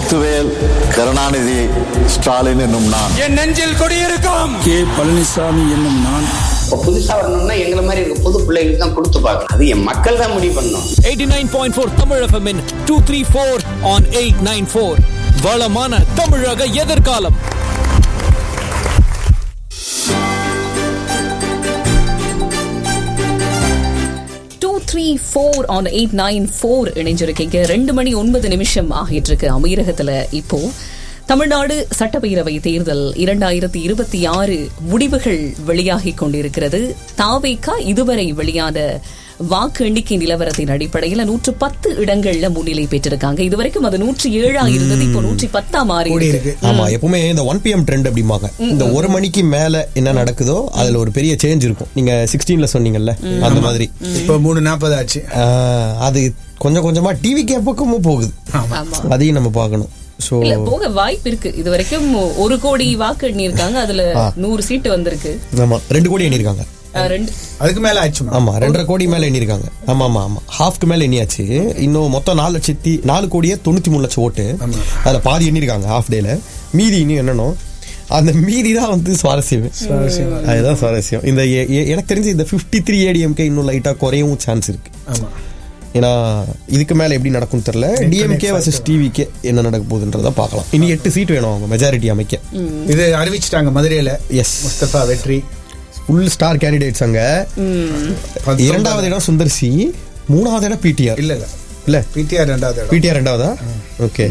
முத்துவேல் கருணாநிதி ஸ்டாலின் என்னும் நான் என் நெஞ்சில் குடியிருக்கும் கே பழனிசாமி என்னும் நான் இப்போ புதுசா வரணும்னா எங்களை மாதிரி இருக்க புது பிள்ளைகளுக்கு தான் கொடுத்து பார்க்கணும் அது என் மக்கள் தான் முடிவு பண்ணணும் 89.4 தமிழ் FM இன் 234 on 894 வளமான தமிழக எதிர்காலம் two three four on eight nine four இணைஞ்சிருக்கீங்க ரெண்டு மணி ஒன்பது நிமிஷம் ஆகிட்டு இருக்கு அமீரகத்துல இப்போ தமிழ்நாடு சட்டப்பேரவை தேர்தல் இரண்டாயிரத்தி இருபத்தி ஆறு முடிவுகள் வெளியாகி கொண்டிருக்கிறது தாவேக்கா இதுவரை வெளியான வாக்கு எண்ணிக்கை நிலவரத்தின் அடிப்படையில் நூற்று பத்து இடங்கள்ல முன்னிலை பெற்றிருக்காங்க இதுவரைக்கும் அது நூற்றி ஏழா இருந்தது இப்போ நூற்றி பத்தா மாறி கூடி இருக்கு இருக்கு ஆமா எப்பவுமே இந்த ஒன் பிஎம் ட்ரெண்ட் அப்படிம்பாங்க இந்த ஒரு மணிக்கு மேல என்ன நடக்குதோ அதுல ஒரு பெரிய சேஞ்ச் இருக்கும் நீங்க சிக்ஸ்டீன்ல சொன்னீங்கல்ல அந்த மாதிரி இப்போ மூணு நாற்பது ஆச்சு ஆஹ், அது கொஞ்சம் கொஞ்சமா டிவி பக்கமும் போகுது ஆமா அதையும் நம்ம பார்க்கணும் ஸோ இல்ல போக வாய்ப்பு இருக்கு இது வரைக்கும் ஒரு கோடி வாக்கு எண்ணியிருக்காங்க அதுல நூறு சீட்டு வந்திருக்கு ஆமா ரெண்டு கோடி எண்ணிருக்காங்க அஹ் ரெண்டு அதுக்கு மேல ஆச்சுமா ஆமா ரெண்டரை கோடி மேல எண்ணிருக்காங்க ஆமா ஆமா ஆமா ஹாஃப்க்கு மேல எண்ணியாச்சு இன்னும் மொத்தம் நாலு லட்சத்தி நாலு கோடியே தொண்ணூத்தி மூணு லட்சம் ஓட்டு அதுல பாதி எண்ணிருக்காங்க ஹாஃப் டேல மீதி இன்னும் என்னன்னோ அந்த மீதி தான் வந்து சுவாரஸ்யம் அதுதான் சுவாரஸ்யம் இந்த எ- எ- எனக்கு தெரிஞ்சு இந்த 53 த்ரீ ஏடிஎம்கே இன்னும் லைட்டா குறையவும் சான்ஸ் இருக்கு ஆமா ஏன்னா இதுக்கு மேல எப்படி நடக்கும் தெரியல டிஎம்கே வர்சஸ் டிவிகே என்ன நடக்க போகுதுன்றத பார்க்கலாம் இனி எட்டு சீட் வேணும் அவங்க மெஜாரிட்டி அமைக்க இது அறிவிச்சிட்டாங்க மதுரையில எஸ் முஸ்தபா வெற்றி ஃபுல் ஸ்டார் கேண்டிடேட்ஸ் அங்க பத்தொன்பது. இரண்டாவது இடம் சுந்தர்சி மூணாவது இடம் பிடிஆர் இல்ல இல்ல இல்ல பிடிஆர் ரெண்டாவது இடம் பிடிஆர் ரெண்டாவதா ஓகே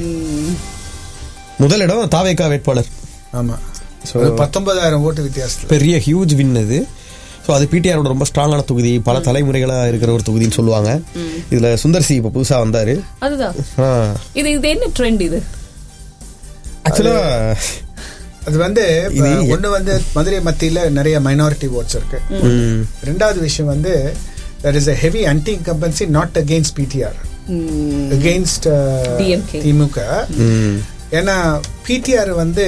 முதல் இடம் தாவேக்கா வேட்பாளர் ஆமா So- அது பத்தொன்பதாயிரம் ஓட்டு வித்தியாசத்துல பெரிய ஹியூஜ் வின் அது ஸோ அது பிடிஆரோட ரொம்ப ஸ்ட்ராங்கான தொகுதி பல தலைமுறைகளா இருக்கிற ஒரு தொகுதின்னு சொல்லுவாங்க இதுல சுந்தர்சி இப்ப புதுசா வந்தாரு அதுதான் இது இது என்ன ட்ரெண்ட் இது ஆக்சுவலா அது வந்து இது- இப்ப ஒண்ணு வந்து மதுரை மத்தியில நிறைய மைனாரிட்டி ஓட்ஸ் இருக்கு ரெண்டாவது விஷயம் வந்து there is a heavy anti incumbency not against PTR against uh, DMK. திமுக ஏன்னா பிடிஆர் வந்து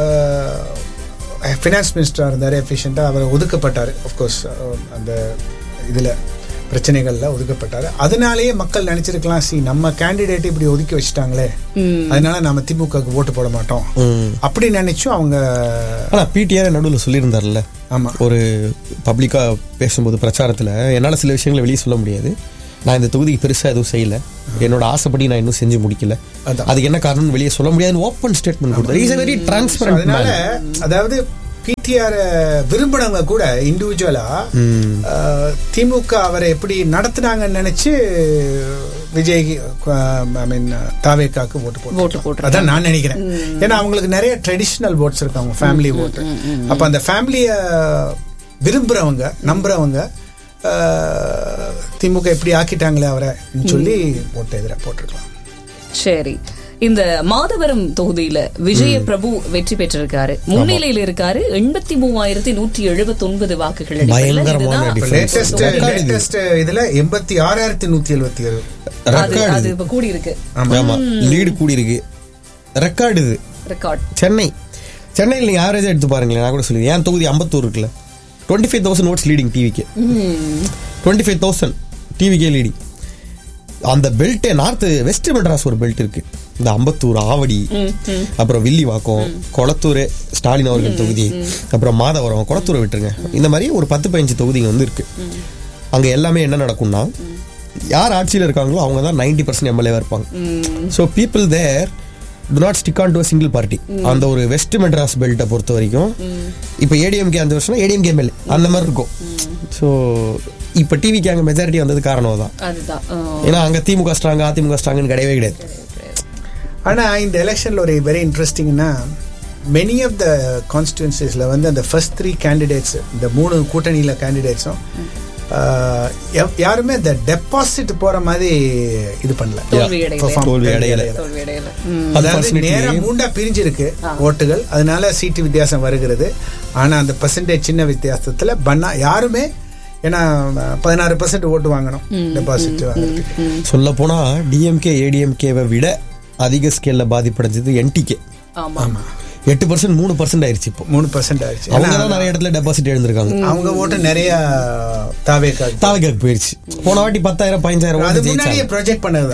ஃபினான்ஸ் மினிஸ்டராக இருந்தார் எஃபிஷியண்டாக அவர் ஒதுக்கப்பட்டார் அஃப்கோர்ஸ் அந்த இதில் பிரச்சனைகள்ல ஒதுக்கப்பட்டார் அதனாலேயே மக்கள் நினைச்சிருக்கலாம் சி நம்ம கேண்டிடேட் இப்படி ஒதுக்கி வச்சுட்டாங்களே அதனால நாம திமுகவுக்கு ஓட்டு போட மாட்டோம் அப்படி நினைச்சும் அவங்க ஆனா பிடிஆர் நடுவில் சொல்லியிருந்தார்ல ஆமா ஒரு பப்ளிக்கா பேசும்போது பிரச்சாரத்துல என்னால சில விஷயங்களை வெளியே சொல்ல முடியாது நான் இந்த தொகுதிக்கு பெருசா எதுவும் செய்யல என்னோட ஆசைப்படி நான் இன்னும் செஞ்சு முடிக்கல அதான். அதுக்கு என்ன காரணம் வெளியே சொல்ல முடியாதுன்னு ஓப்பன் ஸ்டேட்மெண்ட் கொடுத்தாரு இஸ் வெரி டிரான்ஸ்பரண்ட் அதனால அதாவது பிடிஆர் விரும்பினவங்க கூட இண்டிவிஜுவலா திமுக அவரை எப்படி நடத்துனாங்கன்னு நினைச்சு விஜய் ஐ மீன் தாவேக்காக்கு ஓட்டு போட்டு ஓட்டு போட்டு அதான் நான் நினைக்கிறேன் ஏன்னா அவங்களுக்கு நிறைய ட்ரெடிஷ்னல் ஓட்ஸ் இருக்கு அவங்க ஃபேமிலி ஓட்டு அப்ப அந்த ஃபேமிலிய விரும்புறவங்க நம்புறவங்க அஹ், திமுக எப்படி ஆக்கிட்டாங்களே அவரை சொல்லி ஓட்டு எதிராக போட்டிருக்கலாம் சரி இந்த மாதவரம் தொகுதியில விஜய பிரபு வெற்றி பெற்றிருக்காரு முன்னிலையில் இருக்காரு எண்பத்தி மூவாயிரத்தி நூற்றி எழுபத்தி ஒன்பது வாக்குகள் அடிப்படையில பயங்கரமான இதுதான் difference. லேட்டஸ்ட் Record இது. லேட்டஸ்ட் இதுல எண்பத்தி ஆறாயிரத்தி நூத்தி எழுபத்தி ஏழு அது ரெக்கார்டு அது இப்ப கூடி இருக்கு ஆமா லீடு கூடி இருக்கு ரெக்கார்டு இது ரெக்கார்ட் சென்னை சென்னையில் நீங்க ஆவரேஜா எடுத்து பாருங்களேன் நான் கூட சொல்லுவேன் என் தொகுதி ஐம்பத்தூர் இருக்குல்ல twenty five thousand votes leading டிவிக்கு டுவெண்ட்டி ஃபைவ் தௌசண்ட் டிவிக்கே லீடிங் அந்த பெல்ட்டே நார்த் வெஸ்ட் மெட்ராஸ் ஒரு பெல்ட் இருக்கு இந்த அம்பத்தூர் ஆவடி அப்புறம் வில்லிவாக்கம் கொளத்தூர் ஸ்டாலின் அவர்கள் தொகுதி அப்புறம் மாதவரம் கொளத்தூரை விட்டுருங்க இந்த மாதிரி ஒரு பத்து பதினஞ்சு தொகுதிங்க வந்து இருக்கு அங்க எல்லாமே என்ன நடக்கும்னா யார் ஆட்சியில் இருக்காங்களோ அவங்க தான் நைன்டி பர்சன்ட் எம்எல்ஏவா இருப்பாங்க so people there do not stick on to single party அந்த ஒரு வெஸ்ட் மெட்ராஸ் பெல்ட்டை பொறுத்த வரைக்கும் இப்போ ஏடிஎம்கே அந்த வருஷம் ஏடிஎம்கே எம்எல்ஏ அந்த மாதிரி இருக்கும் ஸோ இப்போ டிவிக்கு அங்கே மெஜாரிட்டி வந்தது காரணம் தான் அதுதான் ஆ. ஏன்னா அங்கே திமுக ஸ்ட்ராங் அதிமுக ஸ்ட்ராங்னு கிடையவே கிடையாது ஆனா இந்த எலெக்ஷன்ல ஒரு வெரி இன்ட்ரெஸ்டிங்னா மெனி ஆஃப் த கான்ஸ்டியூன்சிஸ்ல வந்து அந்த ஃபர்ஸ்ட் த்ரீ கேண்டிடேட்ஸ் இந்த மூணு கூட்டணியில கேண்டிடேட்ஸும் யாருமே இந்த டெபாசிட் போற மாதிரி இது பண்ணல தோல்வி அடையல. Perform- தோல்வி அடையல. தோல்வி அடையல ம். அதாவது Unfortunately- நேரா மூண்டா பிரிஞ்சிருக்கு ஓட்டுகள் அதனால சீட்டு வித்தியாசம் வருகிறது ஆனா அந்த பர்சன்டேஜ் சின்ன வித்தியாசத்துல பண்ணா யாருமே ஏன்னா பதினாறு பர்சன்ட் ஓட்டு வாங்கணும் டெபாசிட் வாங்குறதுக்கு சொல்ல போனா டிஎம்கே ஏடிஎம்கேவை விட அதிக ஸ்கேல்ல பாதிப்படைஞ்சது என்டிகே ஆமா எட்டு பர்சன்ட் மூணு பர்சன்ட் ஆயிருச்சு இப்போ மூணு பர்சன்ட் ஆயிடுச்சு அவங்க ஏன்னா தான் நிறைய இடத்துல டெபாசிட் எழுந்திருக்காங்க அவங்க ஓட்டு நிறைய தாவேக்கா தாலுகாக்கு போயிருச்சு போன வாட்டி பத்தாயிரம் பதினஞ்சாயிரம் அது ஓட்டு முன்னாடியே ஜெயிச்சாங்க ப்ரொஜெக்ட் பண்ணதுதான்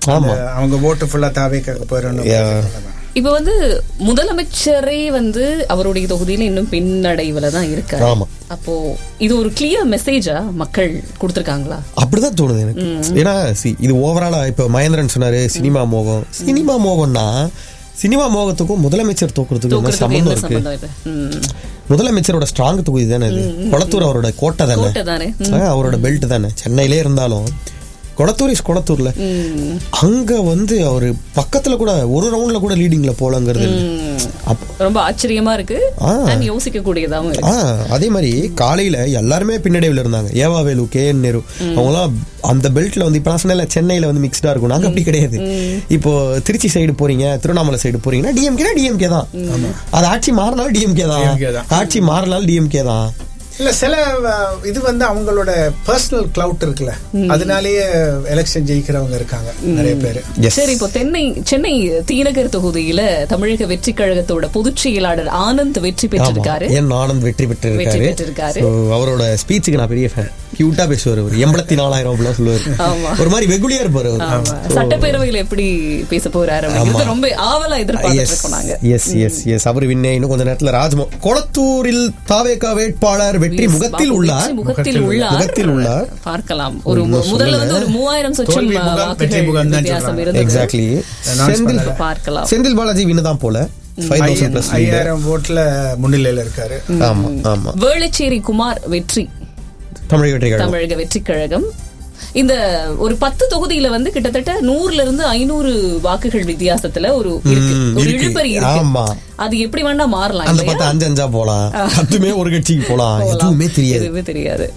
ஆமா. அந்த அவங்க ஓட்டு ஃபுல்லா தாவேக்காக போயிடணும் Yeah. இப்ப வந்து முதலமைச்சரே வந்து அவருடைய தொகுதியில இன்னும் பின்னடைவுல தான் இருக்காரு ஆமா. அப்போ இது ஒரு கிளியர் மெசேஜா மக்கள் கொடுத்திருக்காங்களா அப்படிதான் தோணுது எனக்கு ஏன்னா see, இது ஓவராலா இப்ப மகேந்திரன் சொன்னாரு சினிமா மோகம் சினிமா மோகம்னா சினிமா மோகத்துக்கும் முதலமைச்சர் தோக்குறதுக்கும் என்ன தோக்குறதுக்கு என்ன சம்பந்தம் இருக்கு சம்பந்தம் இது ம். முதலமைச்சரோட ஸ்ட்ராங் தொகுதி தானே இது கொளத்தூர் அவரோட கோட்டை தானே கோட்டை தானே ஆ, அவரோட பெல்ட் தானே சென்னையிலே இருந்தாலும் கொளத்தூர் இஸ் கொளத்தூர்ல அங்க வந்து அவரு பக்கத்துல கூட ஒரு ரவுண்ட்ல கூட லீடிங்ல போலங்கிறது இல்ல. அப்ப- ரொம்ப ஆச்சரியமா இருக்கு ஆ. and யோசிக்க கூடியதாவும் இருக்கு ஆ அதே மாதிரி காலையில எல்லாருமே பின்னடைவுல இருந்தாங்க ஏவா வேலு கே என் நேரு அவங்கலாம் அந்த பெல்ட்ல வந்து இப்ப நான் சொன்னேன்ல சென்னையில வந்து மிக்ஸ்டா இருக்கும் நாங்க அப்படி கிடையாது இப்போ திருச்சி சைடு போறீங்க திருவண்ணாமலை சைடு போறீங்கன்னா டிஎம்கே டிஎம்கே தான் அது ஆட்சி மாறினாலும் டிஎம்கே DMK தான் தான். ஆட்சி மாறினாலும் டிஎம்கே தான் இல்ல சில அஹ், இது வந்து அவங்களோட பர்சனல் கிளவுட் இருக்குல்ல அதனாலேயே எலெக்ஷன் ஜெயிக்கிறவங்க இருக்காங்க நிறைய பேரு எஸ் சரி இப்போ தென்னை சென்னை தீநகர் தொகுதியில தமிழக வெற்றி கழகத்தோட பொதுச் செயலாளர் ஆனந்த் வெற்றி பெற்றிருக்காரு என் ஆனந்த் வெற்றி பெற்று வெற்றி இருக்காரு பெற்றிருக்காரு. So, அவரோட ஸ்பீச்சுக்கு நான் பெரிய ஃபேன் கியூட்டா பேசுவார் ஒரு எண்பத்தி நாலாயிரம் அப்படிலாம் சொல்லுவார் ஆமா. ஒரு மாதிரி வெகுளியா இருப்பாரு ஆமா. அவர் சட்டப்பேரவையில எப்படி பேச போறாரு அப்படிங்கிறது ஆமா. ரொம்ப ஆவலா எதிர்பார்த்துட்டு இருக்கோம் நாங்க எஸ் எஸ் எஸ் அவர் விண்ணே இன்னும் கொஞ்ச நேரத்துல ராஜ்மோ கொளத்தூரில் தாவேகா வேட்பாளர் வெற்றி Yes, முகத்தில் பாபு உள்ளார் வெற்றி முகத்தில் உள்ளார் முகத்தில் உள்ளார் பார்க்கலாம் ஒரு இன்னும் முதல்ல சொல்லல. வந்து ஒரு மூவாயிரம் சொச்சம் தோல்வி முகம், வெற்றி வாக்குகள் முகம் தான் வித்தியாசம் சொல்றாங்க. இருந்தது எக்ஸாக்ட்லி Announce செந்தில் பண்ணல. பார்க்கலாம் செந்தில் பாலாஜி வின்னு போல ஃபைவ் தௌசண்ட் பிளஸ் ஐயாயிரம் ஓட்டுல முன்னிலையில இருக்காரு ஆமா ஆமா வேளச்சேரி குமார் வெற்றி தமிழக வெற்றி கழகம் தமிழக வெற்றி கழகம் இந்த ஒரு பத்து தொகுதியில வந்து கிட்டத்தட்ட நூறுல இருந்து ஐநூறு வாக்குகள் வித்தியாசத்துல ஒரு இருக்கு. ம், ஒரு இருக்கு. இழுபறி இருக்கு ஆமா. அது எப்படி வேணா மாறலாம் அந்த இல்லையா? பத்து அஞ்சு அஞ்சா போலாம் பத்துமே ஒரு கட்சிக்கு போலாம் போகலாம். எதுவுமே தெரியாது எதுவுமே தெரியாது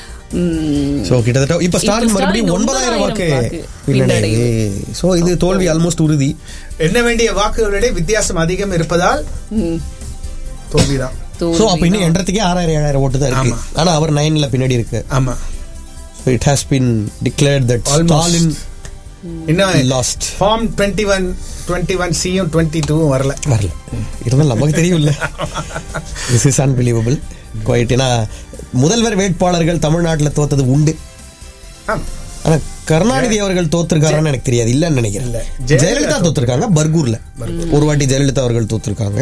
உம், சோ கிட்டத்தட்ட இப்ப ஸ்டாலின் இப்ப மறுபடியும் ஸ்டாலின் ஒன்பதாயிரம் வாக்கு வாக்கு பின்னடைவு சோ இது தோல்வி ஆல்மோஸ்ட் உறுதி எண்ண வேண்டிய வாக்குகளிடையே வித்தியாசம் அதிகம் இருப்பதால் ம், தோல்விதான் தோல்வி சோ அப்ப இன்னும் தான். எண்றதுக்கே ஆறாயிரம் ஏழாயிரம் ஓட்டு தான் இருக்கு ஆமா. ஆனா அவர் நைன்ல பின்னாடி இருக்கு ஆமா it has been declared that Almost. Stalin இன்னும் last form twenty one twenty one சியும் டுவெண்ட்டி டூவும் வரல வரல இருந்தாலும் நமக்கு தெரியும்ல திஸ் இஸ் அன்பிலீவபிள் குவைட் ஏன்னா முதல்வர் வேட்பாளர்கள் தமிழ்நாட்டுல தோத்தது உண்டு ஆமா. ஆனா கருணாநிதி அவர்கள் தோத்திருக்காருன்னு எனக்கு தெரியாது இல்லன்னு நினைக்கிறேன் இல்ல. ஜெயலலிதா ஜெயலலிதா தோத்திருக்காங்க பர்கூர்ல ஒரு வாட்டி ஜெயலலிதா அவர்கள் தோத்திருக்காங்க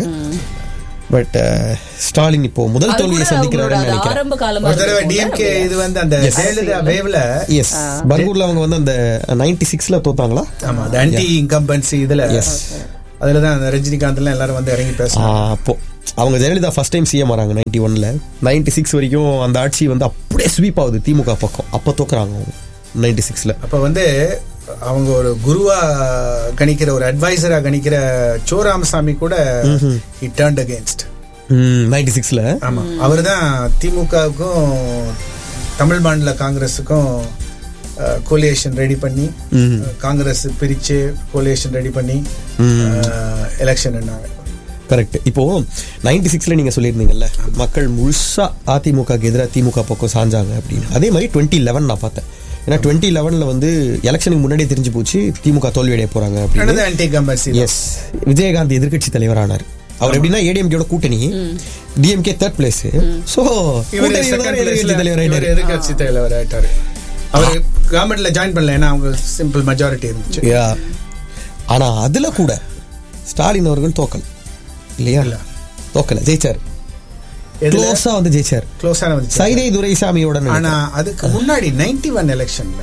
பட் ஸ்டாலின் இப்போ முதல் அது தோல்வியை கூட சந்திக்கிறாருன்னு அவங்களோட நினைக்கிறேன் ஆரம்ப காலமா ஒரு தடவை இருக்கும் டிஎம்கே இல்லையா? இது வந்து அந்த Yes. ஜெயலலிதா வேவ்ல எஸ் பர்கூர்ல அவங்க வந்து அந்த நைன்டி சிக்ஸ்ல தோத்தாங்களா ஆமா அந்த ஆன்டி இன்கம்பன்சி இதுல Yes. அதுலதான் அந்த ரஜினிகாந்த் எல்லாம் எல்லாரும் வந்து இறங்கி ஆ, பேசுறாங்க அப்போ அவங்க ஜெயலலிதா ஃபர்ஸ்ட் டைம் சிஎம் வராங்க நைன்டி ஒன்ல நைன்டி சிக்ஸ் வரைக்கும் அந்த ஆட்சி வந்து அப்படியே ஸ்வீப் ஆகுது திமுக பக்கம் அப்போ தோக்குறாங்க அவங்க நைன்டி சிக்ஸ்ல அப்ப வந்து அவங்க ஒரு குருவா கணிக்கிற ஒரு அட்வைசரா கணிக்கிற சோ ராமசாமி கூட இட் டர்ன்ட் அகேன்ஸ்ட் நைன்டி சிக்ஸ்ல ஆமா அவர்தான் திமுகவுக்கும் தமிழ் மாநில காங்கிரஸுக்கும் கோலியேஷன் ரெடி பண்ணி ம். காங்கிரஸ் பிரிச்சு கோலியேஷன் ரெடி பண்ணி எலெக்ஷன் என்னாங்க கரெக்ட் இப்போ நைன்டி சிக்ஸ்ல நீங்க சொல்லியிருந்தீங்கல்ல மக்கள் முழுசா அதிமுகக்கு எதிராக திமுக பக்கம் சாஞ்சாங்க அப்படின்னு அதே மாதிரி டுவெண்ட்டி லெவன் நான் பார்த்தேன் ஏன்னா டுவெண்ட்டி லெவன்ல வந்து எலெக்ஷனுக்கு முன்னாடியே தெரிஞ்சு போச்சு திமுக தோல்வியடைய போறாங்க அப்படின்னு ஆன்டி கம்பன்சி எஸ் விஜயகாந்த் எதிர்க்கட்சி தலைவர் ஆனார் அவர் எப்படின்னா ஏடிஎம்கேட கூட்டணி டிஎம்கே தேர்ட் பிளேஸ் சோ இவர் கூட்டணி செகண்ட் எதிர்க்கட்சி தலைவர் இவர் ஆயிட்டாரு எதிர்கட்சி தலைவர் ஆயிட்டாரு அவர் கவர்மெண்ட்ல ஜாயின் பண்ணல ஏன்னா அவங்க சிம்பிள் மெஜாரிட்டி இருந்துச்சு Yeah. ஆனா அதுல கூட ஸ்டாலின் அவர்கள் தோக்கல இல்லையா இல்ல. தோக்கல ஜெயிச்சார் எதுல க்ளோஸா வந்து ஜெயிச்சார் க்ளோஸான வந்து சைதை துரைசாமியோட ஆனா நினைக்கிறேன். அதுக்கு முன்னாடி நைன்டி ஒன் எலெக்ஷன்ல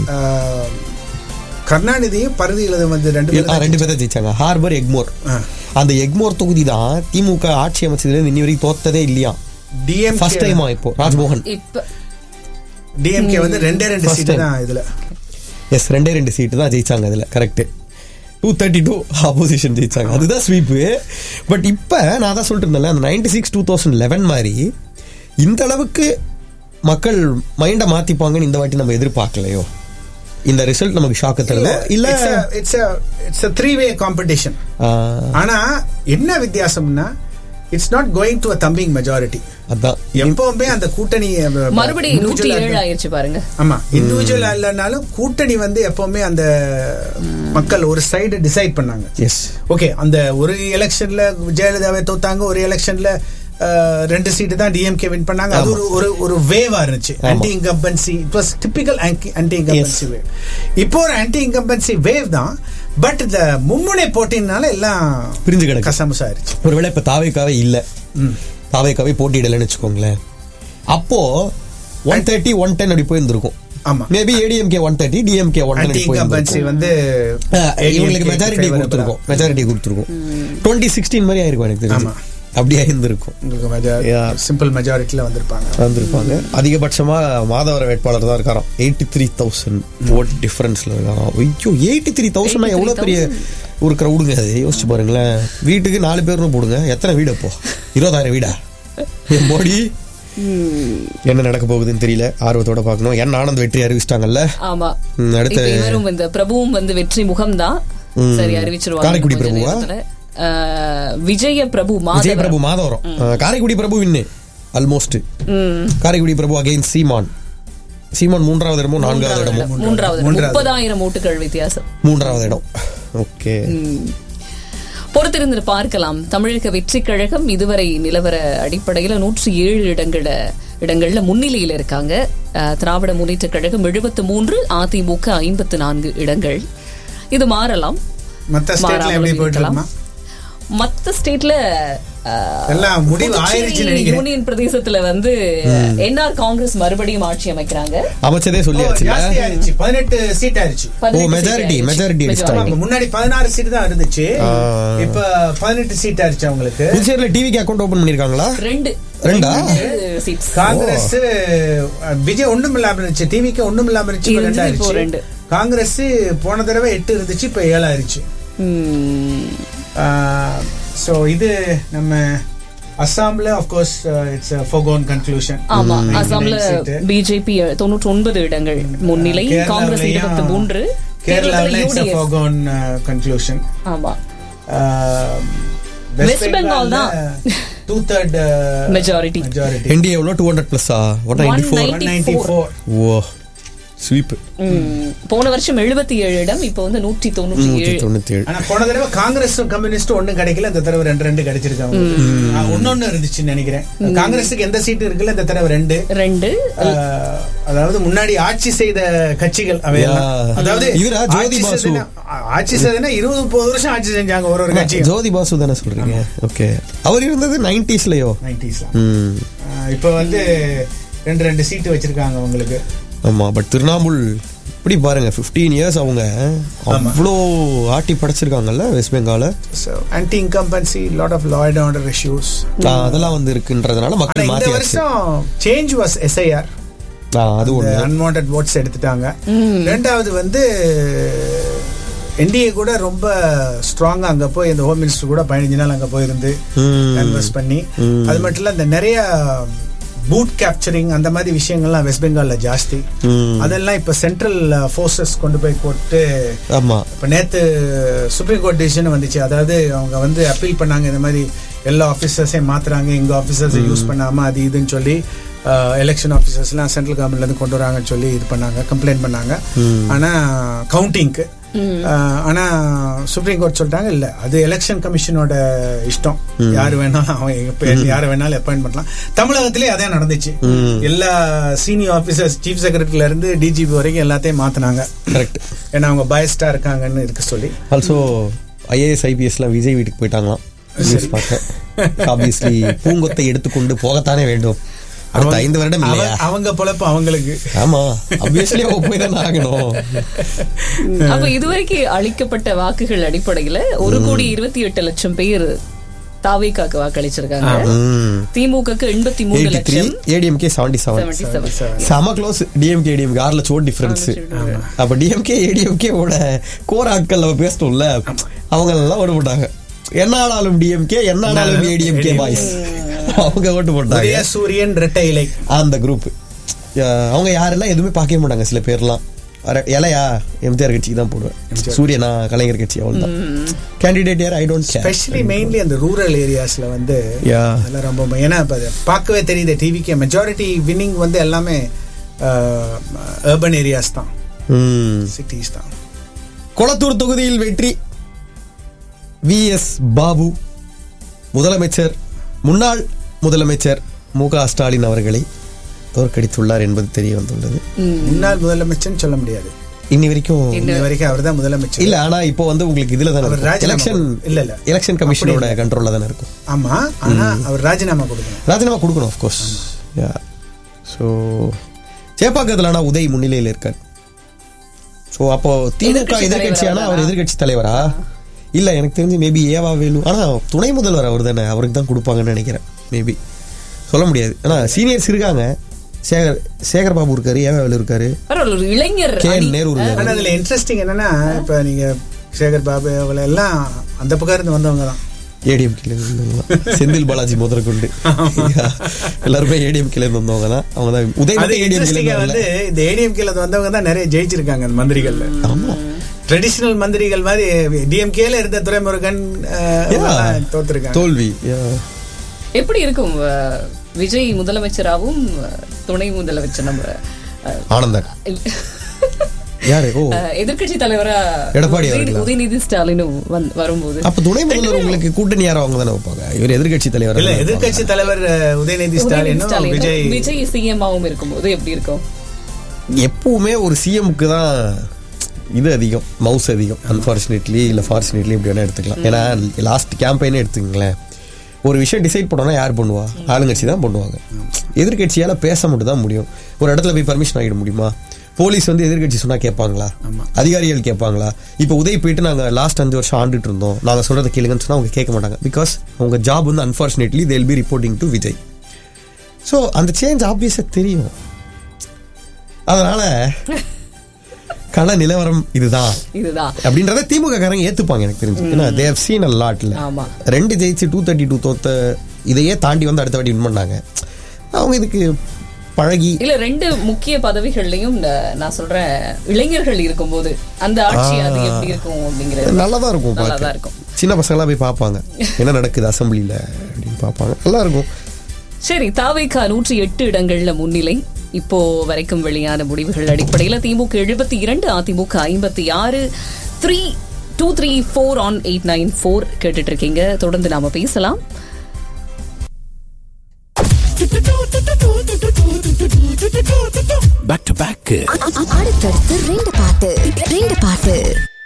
கருணாநிதியும் பருதிகளும் வந்து ரெண்டு ஆ, பேரும் ரெண்டு பேரும் ஜெயிச்சாங்க ஹார்பர் எக்மோர் ஆ. அந்த எக்மோர் தொகுதி தான் திமுக ஆட்சி அமைச்சதுல இருந்து இன்னி வரைக்கும் தோத்ததே இல்லையா ஃபர்ஸ்ட் டைமா டிஎம்கே இப்போ ராஜ்மோகன் இப்ப டிஎம்கே வந்து ரெண்டே ரெண்டு First சீட் time. தான் இதுல எஸ் ரெண்டே ரெண்டு சீட்டு தான் ஜெயிச்சாங்க அதுல correct two thirty two opposition ஜெயிச்சாங்க அதுதான் ஸ்வீப்பு பட் இப்போ நான் தான் சொல்லிட்டு இருந்தேன்ல அந்த ninety six two thousand eleven மாதிரி இந்த அளவுக்கு மக்கள் மைண்டை மாத்திப்பாங்கன்னு இந்த வாட்டி நம்ம எதிர்பார்க்கலையோ இந்த ரிசல்ட் நமக்கு ஷாக்க தருதோ இல்ல it's it's three way competition ஆ, ஆனா என்ன வித்தியாசம்னா it's not going to a thumping majority அதான் எப்பவுமே அந்த கூட்டணி அஹ், மறுபடியும் நூற்றி individual ஏழு ஆயிருச்சு பாருங்க ஆமா இண்டிவிஜுவல் இல்லைனாலும் கூட்டணி வந்து எப்பவுமே அந்த மக்கள் ஒரு சைடு டிசைட் பண்ணாங்க எஸ் ஓகே அந்த ஒரு எலெக்ஷன்ல ஜெயலலிதாவை தோத்தாங்க ஒரு எலெக்ஷன்ல அஹ், ரெண்டு சீட்டு தான் டிஎம்கே வின் பண்ணாங்க அது ஒரு ஒரு ஒரு வேவா இருந்துச்சு ஆமா. Anti incumbency it was typical anti incumbency wave இப்போ ஒரு ஆன்டி இன்கம்பன்சி வேவ் தான் பட் இந்த மும்முனை போட்டினால எல்லாம் பிரிஞ்சு கிடக்கு. கசமுசா ஆயிருச்சு ஒருவேளை இப்ப தாவேக்காவே இல்ல தாவேக்காவே போட்டியிடலன்னு வச்சுக்கோங்களேன் அப்போ ஒன் தேர்ட்டி ஒன் டென் அப்படி போயிருந்திருக்கும் ஆமா. Maybe ADMK one thirty DMK one anti incumbency வந்து இவங்களுக்கு ADMK மெஜாரிட்டி favorable-ஆ. கொடுத்துருக்கோம் மெஜாரிட்டி கொடுத்துருக்கோம் டுவெண்ட்டி சிக்ஸ்டீன் மாதிரி ஆயிருக்கும் எனக்கு தெரிஞ்சு ஆமா. அப்படியே இருந்திருக்கும் உங்களுக்கு Yeah. சிம்பிள் மெஜாரிட்டில வந்திருப்பாங்க வந்திருப்பாங்க அதிகபட்சமா மாதவர வேட்பாளர் தான் இருக்காராம் எயிட்டி த்ரீ தௌசண்ட் ஓட் டிஃபரன்ஸ்ல இருக்காராம் ஐயோ எயிட்டி த்ரீ தௌசண்ட் எவ்வளவு பெரிய ஒரு கிரௌடுங்க அது யோசிச்சு பாருங்களேன் வீட்டுக்கு நாலு பேர்னு போடுங்க எத்தனை வீடு அப்போ இருபதாயிரம் வீடா என் மோடி என்ன நடக்க போகுதுன்னு தெரியல ஆர்வத்தோட பார்க்கணும் என் ஆனந்த் வெற்றி அறிவிச்சிட்டாங்கல்ல ஆமா ம், அடுத்த- இப்ப இவரும் இந்த பிரபுவும் வந்து வெற்றி முகம்தான் ம். சரி அறிவிச்சிருவாங்க காரைக்குடி கொஞ்ச பிரபுவா? நேரத்துல. அஹ், விஜய பிரபு விஜய் மாதவரம் பிரபு மாதவரம் அஹ், காரைக்குடி பிரபு வின்னு ஆல்மோஸ்ட் ம். காரைக்குடி பிரபு அகைன் சீமான் சீமான் மூன்றாவது இடமோ நான்காவது மூன்றாவது இடமோ இடம். மூன்றாவது இடம். மூன்றாவது. முப்பதாயிரம் ஓட்டுகள் வித்தியாசம் மூன்றாவது இடம் ஓகே பொறுத்திருந்து பார்க்கலாம் தமிழக வெற்றி கழகம் இதுவரை நிலவர அடிப்படையில நூற்றி ஏழு இடங்கள இடங்கள்ல முன்னிலையில் இருக்காங்க அஹ், திராவிட முன்னேற்ற கழகம் எழுபத்து மூன்று அதிமுக ஐம்பத்து நான்கு இடங்கள் இது மாறலாம் மத்த ஸ்டேட்ல மாறாமலும் எப்படி போயிட்டு இருக்கலாம். இருக்குமா மத்த ஸ்டேட்ல அஹ், எல்லாம் முடிவு புதுச்சேரி ஆயிருச்சுன்னு நினைக்கிறேன் யூனியன் பிரதேசத்துல வந்து என்ஆர் காங்கிரஸ் மறுபடியும் ஆட்சி அமைக்கிறாங்க அமைச்சதே ஓ, சொல்லியாச்சுல்ல ஜாஸ்தி ஆயிருச்சு பதினெட்டு சீட் ஆயிருச்சு ஓ பதினெட்டு மெஜாரிட்டி seat மெஜாரிட்டி ஆயிடுச்சு. அடிச்சிட்டாங்க ஆமா, முன்னாடி பதினாறு சீட் தான் இருந்துச்சு ஆ. இப்ப பதினெட்டு சீட் ஆயிருச்சு அவங்களுக்கு புதுச்சேரியில டிவிக்கு அக்கௌண்ட் ஓபன் பண்ணிருக்காங்களா ரெண்டு ரெண்டா? சீட்ஸ் காங்கிரஸ் விஜய் ஒண்ணும் இல்லாம இருந்துச்சு டிவிக்கு ஒண்ணும் இல்லாம இருந்துச்சு இப்ப இருந்தது, ரெண்டு இப்போ ஆயிருச்சு ரெண்டு. காங்கிரஸ் போன தடவை எட்டு இருந்துச்சு இப்ப ஏழு ஆயிருச்சு சோ இது நம்ம அஸ்ஸாம்ல of course it's foregone conclusion ஆமா அசாம்ல பிஜேபி தொண்ணூற்றி ஒன்பது இடங்கள் முன்னிலை காங்கிரஸ் இருபத்தி மூன்று கேரளாவில் இட்ஸ் UDF. ஃபோகோன் கன்க்ளூஷன் ஆமா வெஸ்ட் West Bengal தான். Two third Majority. Majority NDA எவ்வளோ டூ ஹண்ட்ரட் பிளஸ்ஸா ஒன் நைன்டி ஃபோர் 194. ஓ ஸ்வீப் ம். போன வருஷம் எழுபத்தி ஏழு இடம் இப்போ வந்து நூற்றி தொண்ணூற்றி நூற்றி ஏழு தொண்ணூத்தி ஏழு ஆனா போன தடவை காங்கிரஸும் கம்யூனிஸ்டும் ஒண்ணும் கிடைக்கல இந்த தடவை ரெண்டு ரெண்டு கிடைச்சிருக்காங்க ஒன்னொன்னு இருந்துச்சுன்னு நினைக்கிறேன் காங்கிரஸுக்கு எந்த சீட்டு இருக்குல்ல இந்த தடவை ரெண்டு ரெண்டு ஆஹ், அதாவது முன்னாடி ஆட்சி செய்த கட்சிகள் அவையெல்லாம் Yeah. அதாவது இவரா, ஜோதி ஆட்சி பாசு. செய்ததுன்னா- ஆ- ஆட்சி செய்ததுன்னா இருபது முப்பது வருஷம் ஆட்சி செஞ்சாங்க ஒரு ஒரு கட்சி ஜோதி பாசு தானே சொல்றீங்க ஓகே அவர் இருந்தது நைன்டிஸ்லயோ நைன்டிஸ்ல ம் இப்ப வந்து ரெண்டு ரெண்டு சீட்டு வச்சிருக்காங்க உங்களுக்கு ஆமா பட் திருநாமுல் இப்படி பாருங்க 15 இயர்ஸ் அவங்க ஆமா. அவ்வளோ ஆட்டி படைச்சிருக்காங்கல்ல வெஸ்ட் பெங்கால anti incumbency lot of law and order issues அதெல்லாம் வந்து இருக்குன்றதுனால ஆனா மக்கள் இந்த மாத்தியாச்சு வருஷம் சேஞ்ச் வாஸ் எஸ்ஐஆர் ஆ, அது ஒண்ணு அன்வான்ட் ஓட்ஸ் எடுத்துட்டாங்க ரெண்டாவது வந்து என்டிஏ கூட ரொம்ப ஸ்ட்ராங்கா அங்க போய் இந்த ஹோம் மினிஸ்டர் கூட பதினஞ்சு நாள் அங்க போயிருந்து ம். கன்வர்ஸ் பண்ணி அது மட்டும் இல்ல இந்த நிறைய பூட் கேப்சரிங் அந்த மாதிரி விஷயங்கள்லாம் வெஸ்ட் பெங்கால்ல ஜாஸ்தி ம். அதெல்லாம் இப்ப சென்ட்ரல் ஃபோர்ஸஸ் கொண்டு போய் போட்டு ஆமா இப்ப நேத்து சுப்ரீம் கோர்ட் டிசிஷன் வந்துச்சு அதாவது அவங்க வந்து அப்பீல் பண்ணாங்க இந்த மாதிரி எல்லா ஆபீசர்ஸையும் மாத்துறாங்க எங்க ஆபீசர்ஸ் யூஸ் பண்ணாம அது இதுன்னு சொல்லி எலெக்ஷன் ஆபீசர்ஸ்லாம் சென்ட்ரல் கவர்மெண்ட்ல இருந்து கொண்டு வராங்கன்னு சொல்லி இது பண்ணாங்க கம்ப்ளைண்ட் பண்ணாங்க ஆனா கவுண்டிங்க்கு ஆனா சுப்ரீம் கோர்ட் சொல்லிட்டாங்க இல்ல அது எலெக்ஷன் கமிஷனோட இஷ்டம் யாரு வேணாலும் அவன் எப்ப யாரு வேணாலும் அப்பாயிண்ட் பண்ணலாம் தமிழகத்திலே அதே நடந்துச்சு எல்லா சீனியர் ஆபீசர்ஸ் சீஃப் செக்ரட்டரில இருந்து டிஜிபி வரைக்கும் எல்லாத்தையும் மாத்துனாங்க கரெக்ட் ஏன்னா அவங்க பயஸ்டா இருக்காங்கன்னு இருக்க சொல்லி ஆல்சோ ஐஏஎஸ் ஐபிஎஸ்லாம் விஜய் வீட்டுக்கு போயிட்டாங்களாம் நியூஸ் பார்த்தேன் ஆப்வியஸ்லி பூங்கொத்தை எடுத்துக்கொண்டு போகத்தானே வேண்டும் அடுத்த ஐந்து வருடம் அவ- இல்லையா அவங்க பொழப்பு அவங்களுக்கு ஆமா ஆப்வியஸ்லி அவங்க போய் தானே ஆகணும் அப்ப இதுவரைக்கும் அளிக்கப்பட்ட வாக்குகள் அடிப்படையில ஒரு கோடி இருபத்தி எட்டு லட்சம் பேர் தாவேக்காக்கு வாக்களிச்சிருக்காங்க திமுகக்கு எண்பத்தி மூணு எயிட்டி த்ரீ லட்சம் ஏடிஎம்கே செவன்டி செவன் 77. செம க்ளோஸ் டிஎம்கே ஏடிஎம்கே ஆறு லட்சம் ஓட் டிஃபரன்ஸ் அப்ப டிஎம்கே ஏடிஎம்கே ஓட கோர் ஆட்கள் நம்ம பேசணும்ல அவங்க எல்லாம் ஓட்டு போட்டாங்க என்ன ஆனாலும் டிஎம்கே என்ன ஆனாலும் ஏடிஎம்கே பாய்ஸ் அவங்க ஓட்டு போட்டாங்க உதய சூரியன் ரெட்டை இலை அந்த குரூப் அவங்க யாரெல்லாம் எதுவுமே பார்க்கவே மாட்டாங்க சில பேர்லாம் அர- இலையா எம்ஜிஆர் கட்சிக்கு தான் போடுவேன் சூரியனா கலைஞர் கட்சி அவ்வளவுதான் கேண்டிடேட் யார் I don't care specially mainly அந்த ரூரல் ஏரியாஸ்ல வந்து யா அதெல்லாம் ரொம்ப ம- ஏன்னா இப்ப அது பார்க்கவே தெரியுது டிவிக்கு மெஜாரிட்டி வின்னிங் வந்து எல்லாமே அர்பன் ஏரியாஸ் தான் ம் சிட்டிஸ் தான் கொளத்தூர் தொகுதியில் வெற்றி வி எஸ் பாபு முதலமைச்சர் முன்னாள் முதலமைச்சர் மு க ஸ்டாலின் அவர்களை தோற்கடித்துள்ளார் என்பது தெரிய வந்துள்ளது முன்னாள் முதலமைச்சர்னு சொல்ல முடியாது இன்னி வரைக்கும் இன்னி வரைக்கும் அவர் தான் முதலமைச்சர் இல்ல ஆனா இப்போ வந்து உங்களுக்கு இதுல தானே அவர் ராஜினாமா எலெக்ஷன் கொடு- இல்ல, இல்ல. எலெக்ஷன் கமிஷனோட கண்ட்ரோல்ல தானே இருக்கும் ஆமா ஆனா அவர் ராஜினாமா கொடுக்கணும் ராஜினாமா கொடுக்கணும் ஆஃப்கோர்ஸ் ஸோ சேப்பாக்கத்தில் ஆனால் உதய் முன்னிலையில் இருக்கார் ஸோ அப்போ திமுக எதிர்க்கட்சி எதிர்கட்சி ஆனா அவர் தலைவரா? எதிர்கட்சி தலைவரா இல்ல எனக்கு தெரிஞ்சு மேபி ஏவா வேலு ஆனா துணை முதல்வர் அவர் தானே அவருக்கு தான் கொடுப்பாங்கன்னு நினைக்கிறேன் மேபி சொல்ல முடியாது ஆனா சீனியர்ஸ் இருக்காங்க சேகர் சேகர் பாபு இருக்காரு ஏவா வேலு இருக்காரு பரவாயில்ல ஒரு இளைஞர் கே அணி. என் நேரு ஆனா இருக்காரு அதுல இன்ட்ரெஸ்டிங் என்னன்னா இப்ப நீங்க சேகர் பாபு அவங்கள எல்லாம் அந்த பக்கம் இருந்து வந்தவங்க தான் ஏடிஎம் கிளை செந்தில் பாலாஜி முதல் கொண்டு எல்லாருமே ஏடிஎம் கிளை வந்தவங்க தான் அவங்க தான் உதய் அது ஏடிஎம் இன்ட்ரெஸ்டிங்கா கிளை வந்து இந்த ஏடிஎம்கேல வந்தவங்க தான் நிறைய ஜெயிச்சிருக்காங்க அந்த மந்திரிகள்ல ஆமா ட்ரெடிஷனல் மந்திரிகள் மாதிரி டிஎம்கேல இருந்த துரைமுருகன் அஹ், Yeah. அவங்கெல்லாம் தோத்துருக்காங்க தோல்வி Yeah. எப்படி இருக்கும் அஹ், விஜய் முதலமைச்சராகவும் அஹ், துணை முதலமைச்சர் நம்ம அஹ், ஆனந்தன் யாரு ஓ அஹ், எதிர்க்கட்சி தலைவரா எடப்பாடி உதய- அவர்களா? உதயநிதி ஸ்டாலினும் வந்து- வரும்போது அப்ப துணை முதல்வர் உங்களுக்கு கூட்டணி யாரோ அவங்க தானே வைப்பாங்க இவர் எதிர்கட்சி தலைவர் இல்ல எதிர்க்கட்சி தலைவர் அஹ், உதயநிதி உதயநிதி ஸ்டாலினும் ஸ்டாலினும் விஜய் விஜய் சிஎம் ஆவும் இருக்கும்போது எப்படி இருக்கும் எப்பவுமே ஒரு சிஎம்க்கு தான் இது அதிகம் மவுஸ் அதிகம் அன்பார்ச்சுனேட்லி இல்ல ஃபார்ச்சுனேட்லி இப்படி வேணா எடுத்துக்கலாம் ஏன்னா லாஸ்ட் கேம்பெயினே எடுத்துக்கங்களேன் ஒரு விஷயம் டிசைட் பண்ணோம்னா யார் பண்ணுவா ஆளுங்கட்சி தான் பண்ணுவாங்க எதிர்கட்சியால பேச மட்டும் தான் முடியும் ஒரு இடத்துல போய் பர்மிஷன் ஆகிட முடியுமா போலீஸ் வந்து எதிர்கட்சி சொன்னா கேட்பாங்களா அதிகாரிகள் கேட்பாங்களா இப்போ உதய் போயிட்டு நாங்க லாஸ்ட் அஞ்சு வருஷம் ஆண்டுட்டு இருந்தோம் நாங்க சொல்றதை கேளுங்கன்னு சொன்னா அவங்க கேட்க மாட்டாங்க பிகாஸ் அவங்க ஜாப் வந்து unfortunately they'll be reporting to Vijay so அந்த சேஞ்ச் ஆப்வியஸா தெரியும் அதனால கள நிலவரம் இதுதான் இதுதான் அப்படின்றத திமுக காரங்க ஏத்துப்பாங்க எனக்கு தெரிஞ்சு ஏன்னா தேவ் சீன் அ லாட்ல ஆமா. ரெண்டு ஜெயிச்சு டூ தேர்ட்டி டூ தோத்த இதையே தாண்டி வந்து அடுத்த வாட்டி வின் பண்ணாங்க அவங்க இதுக்கு பழகி இல்ல ரெண்டு முக்கிய பதவிகள்லயும் இந்த நான் சொல்றேன் இளைஞர்கள் இருக்கும்போது அந்த ஆட்சி அது எப்படி இருக்கும் அப்படிங்கிறது நல்லா தான் இருக்கும் நல்லா தான் பார்க்க இருக்கும் சின்ன பசங்களாம் போய் பார்ப்பாங்க என்ன நடக்குது அசம்பிளில அப்படின்னு பார்ப்பாங்க நல்லா இருக்கும் சரி தாவேக்கா நூற்றி எட்டு இடங்கள்ல முன்னிலை இப்போ வரைக்கும் வெளியான முடிவுகள் அடிப்படையில திமுக எழுபத்தி இரண்டு அதிமுக ஐம்பத்தி ஆறு three two three four on eight nine four கேட்டுட்டு இருக்கீங்க தொடர்ந்து நாம பேசலாம் பேக் டு பேக் அடுத்தடுத்து ரெண்டு பாட்டு ரெண்டு பாட்டு